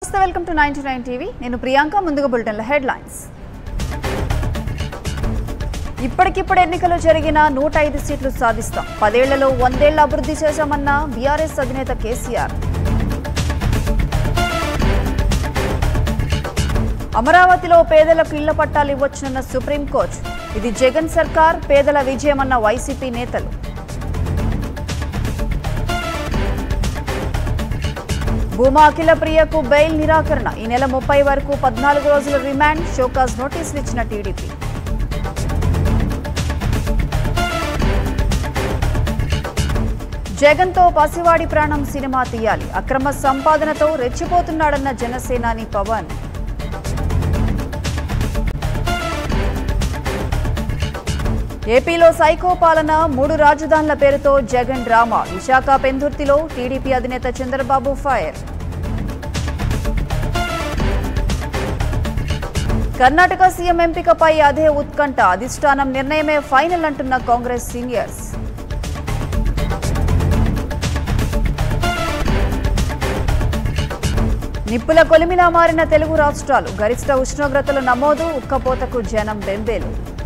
నమస్తే welcome to ninety nine TV నేను ప్రియాంక ముందుగా బులెటిన్ల హెడ్లైన్స్ ఇప్పటికిప్పుడు ఎన్నికలు జరిగిన నూట ఐదు సీట్లు సాధిస్తాం పదేళ్లలో వందేళ్ల అభివృద్ధి చేశామన్న బీఆర్ఎస్ అధినేత కేసీఆర్ అమరావతిలో పేదలకు ఇళ్ల పట్టాలు ఇవ్వొచ్చునన్న సుప్రీంకోర్టు ఇది జగన్ సర్కార్ పేదల విజయమన్న వైసీపీ నేతలు భూమా అఖిల ప్రియకు బెయిల్ నిరాకరణ ఈ నెల ముప్పై వరకు పద్నాలుగు రోజుల రిమాండ్ షోకాజ్ నోటీసులు ఇచ్చిన టీడీపీ జగన్తో పసివాడి ప్రాణం సినిమా తీయాలి అక్రమ సంపాదనతో రెచ్చిపోతున్నాడన్న జనసేనాని పవన్ ఏపీలో సైకో పాలన మూడు రాజధానుల పేరుతో జగన్ డ్రామా విశాఖ పెందుర్తిలో టీడీపీ అధినేత చంద్రబాబు ఫైర్ కర్ణాటక సీఎం ఎంపికపై అదే ఉత్కంఠ అధిష్టానం నిర్ణయమే ఫైనల్ అంటున్న కాంగ్రెస్ సీనియర్స్ నిప్పుల కొలిమిలా మారిన తెలుగు రాష్ట్రాలు గరిష్ట ఉష్ణోగ్రతలు నమోదు ఉక్కపోతకు జనం బెంబేలు